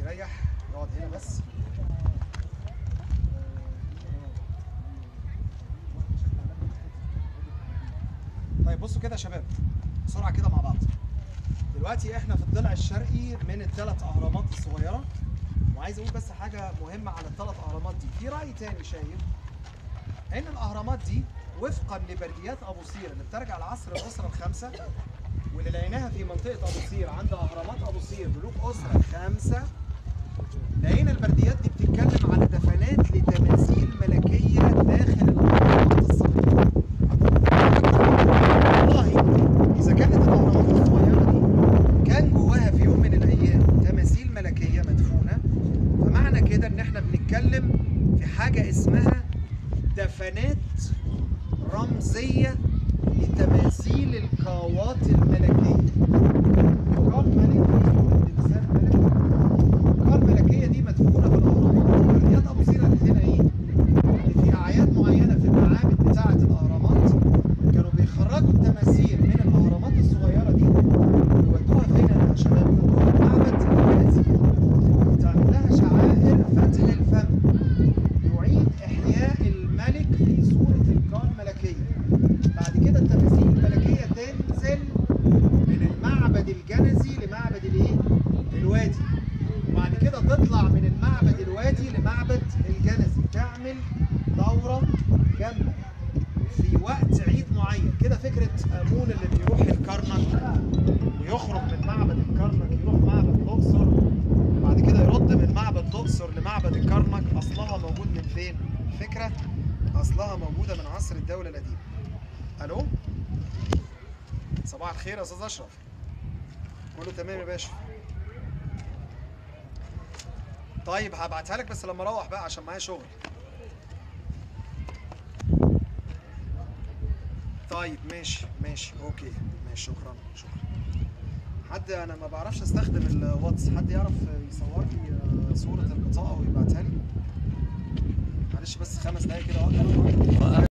يريح يقعد هنا بس طيب بصوا كده يا شباب بسرعه كده مع بعض دلوقتي احنا في الضلع الشرقي من الثلاث اهرامات الصغيره وعايز اقول بس حاجه مهمه على الثلاث اهرامات دي في راي تاني شايف ان الاهرامات دي وفقا لبرديات ابو سير اللي بترجع لعصر الاسره الخامسه واللي لقيناها في منطقه ابو سير عند اهرامات ابو سير ملوك اسره خامسه لقينا البرديات دي بتتكلم على دفنات لتماثيل ملكيه داخل الاهرامات الصغيره والله اذا كانت الاهرامات الصغيره دي كان جواها في يوم من الايام تماثيل ملكيه مدفونه فمعنى كده ان احنا بنتكلم في حاجه اسمها دفنات رمزيه لتماثيل القاوات الملكيه قال ملك تمثال ملك القاء الملكيه دي مدفونه في الاهرامات برديات ابو سير قالت لنا ايه؟ ان في اعياد معينه في المعابد بتاعه الاهرامات كانوا بيخرجوا التماثيل من الاهرامات الصغيره دي ويودوها فين يا شباب؟ يودوها معبد الجنازي وتعمل لها شعائر فتح الفم يعيد احياء الملك في صوره القاء الملكيه بعد كده التماثيل الملكيه تنزل من المعبد الجنزي لمعبد الايه؟ الوادي وبعد كده تطلع من المعبد الوادي لمعبد الجنزي تعمل دورة كاملة في وقت عيد معين كده فكرة أمون اللي بيروح الكرنك ويخرج من معبد الكرنك يروح معبد الأقصر وبعد كده يرد من معبد الأقصر لمعبد الكرنك أصلها موجود من فين؟ فكرة أصلها موجودة من عصر الدولة القديمة ألو؟ صباح الخير يا أستاذ أشرف كله تمام يا باشا طيب هبعتها لك بس لما اروح بقى عشان معايا شغل طيب ماشي ماشي اوكي ماشي شكرا شكرا حد انا ما بعرفش استخدم الواتس حد يعرف يصور لي صورة البطاقة ويبعتها لي معلش بس خمس دقايق كده واقف